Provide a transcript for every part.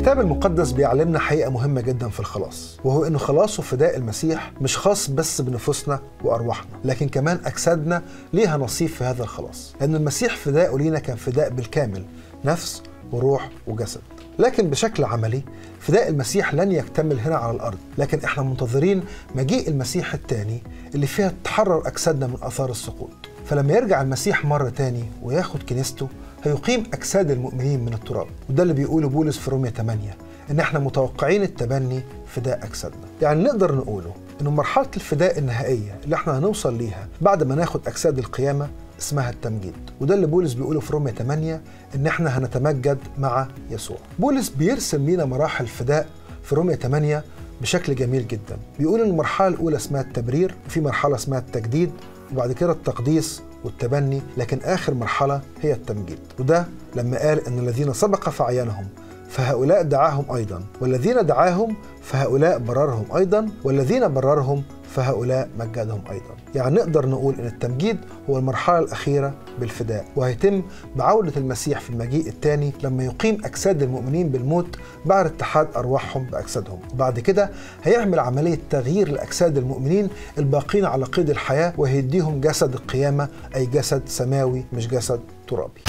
الكتاب المقدس بيعلمنا حقيقة مهمة جدا في الخلاص وهو انه خلاص وفداء المسيح مش خاص بس بنفوسنا وارواحنا لكن كمان اجسادنا ليها نصيب في هذا الخلاص لان المسيح فداءه لينا كان فداء بالكامل نفس وروح وجسد لكن بشكل عملي فداء المسيح لن يكتمل هنا على الارض لكن احنا منتظرين مجيء المسيح الثاني اللي فيها تتحرر اجسادنا من اثار السقوط فلما يرجع المسيح مرة تاني وياخد كنيسته هيقيم أجساد المؤمنين من التراب وده اللي بيقوله بولس في رومية 8 إن إحنا متوقعين التبني فداء أجسادنا يعني نقدر نقوله إن مرحلة الفداء النهائية اللي إحنا هنوصل ليها بعد ما ناخد أجساد القيامة اسمها التمجيد وده اللي بولس بيقوله في رومية 8 إن إحنا هنتمجد مع يسوع بولس بيرسم لينا مراحل الفداء في رومية 8 بشكل جميل جدا بيقول ان المرحله الاولى اسمها التبرير وفي مرحله اسمها التجديد وبعد كده التقديس والتبني لكن اخر مرحله هي التمجيد وده لما قال ان الذين سبق فعينهم فهؤلاء دعاهم ايضا والذين دعاهم فهؤلاء بررهم ايضا والذين بررهم فهؤلاء مجدهم ايضا يعني نقدر نقول ان التمجيد هو المرحله الاخيره بالفداء وهيتم بعوده المسيح في المجيء الثاني لما يقيم اجساد المؤمنين بالموت بعد اتحاد ارواحهم باجسادهم وبعد كده هيعمل عمليه تغيير لاجساد المؤمنين الباقين على قيد الحياه وهيديهم جسد القيامه اي جسد سماوي مش جسد ترابي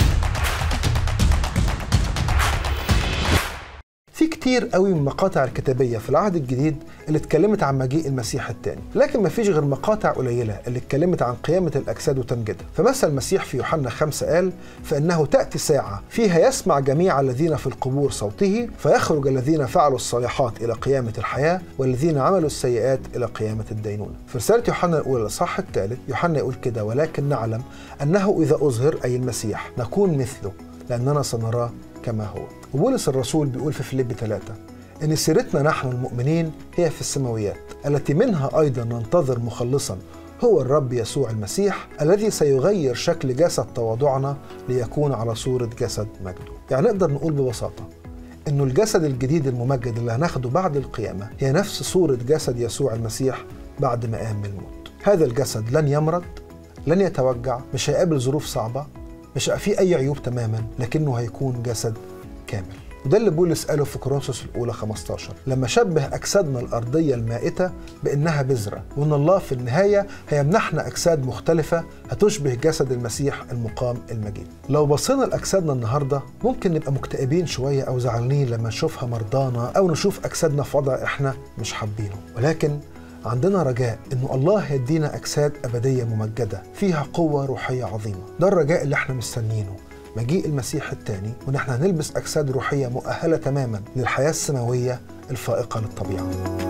في كتير قوي من المقاطع الكتابيه في العهد الجديد اللي اتكلمت عن مجيء المسيح الثاني لكن مفيش غير مقاطع قليله اللي اتكلمت عن قيامه الاجساد وتمجيدها فمثل المسيح في يوحنا خمسة قال فانه تاتي ساعه فيها يسمع جميع الذين في القبور صوته فيخرج الذين فعلوا الصالحات الى قيامه الحياه والذين عملوا السيئات الى قيامه الدينونه في رساله يوحنا الاولى الاصحاح الثالث يوحنا يقول كده ولكن نعلم انه اذا اظهر اي المسيح نكون مثله لاننا سنراه كما هو وبولس الرسول بيقول في فيليب 3 إن سيرتنا نحن المؤمنين هي في السماويات التي منها أيضا ننتظر مخلصا هو الرب يسوع المسيح الذي سيغير شكل جسد تواضعنا ليكون على صورة جسد مجده يعني نقدر نقول ببساطة إنه الجسد الجديد الممجد اللي هناخده بعد القيامة هي نفس صورة جسد يسوع المسيح بعد ما قام من الموت هذا الجسد لن يمرض لن يتوجع مش هيقابل ظروف صعبة مش هيبقى فيه أي عيوب تماما لكنه هيكون جسد كامل وده اللي بولس قاله في كورنثوس الأولى 15 لما شبه أجسادنا الأرضية المائتة بأنها بذرة وأن الله في النهاية هيمنحنا أجساد مختلفة هتشبه جسد المسيح المقام المجيد لو بصينا لأجسادنا النهاردة ممكن نبقى مكتئبين شوية أو زعلانين لما نشوفها مرضانا أو نشوف أجسادنا في وضع إحنا مش حابينه ولكن عندنا رجاء انه الله هيدينا اجساد ابديه ممجده فيها قوه روحيه عظيمه ده الرجاء اللي احنا مستنيينه مجيء المسيح الثاني وان احنا هنلبس اجساد روحيه مؤهله تماما للحياه السماويه الفائقه للطبيعه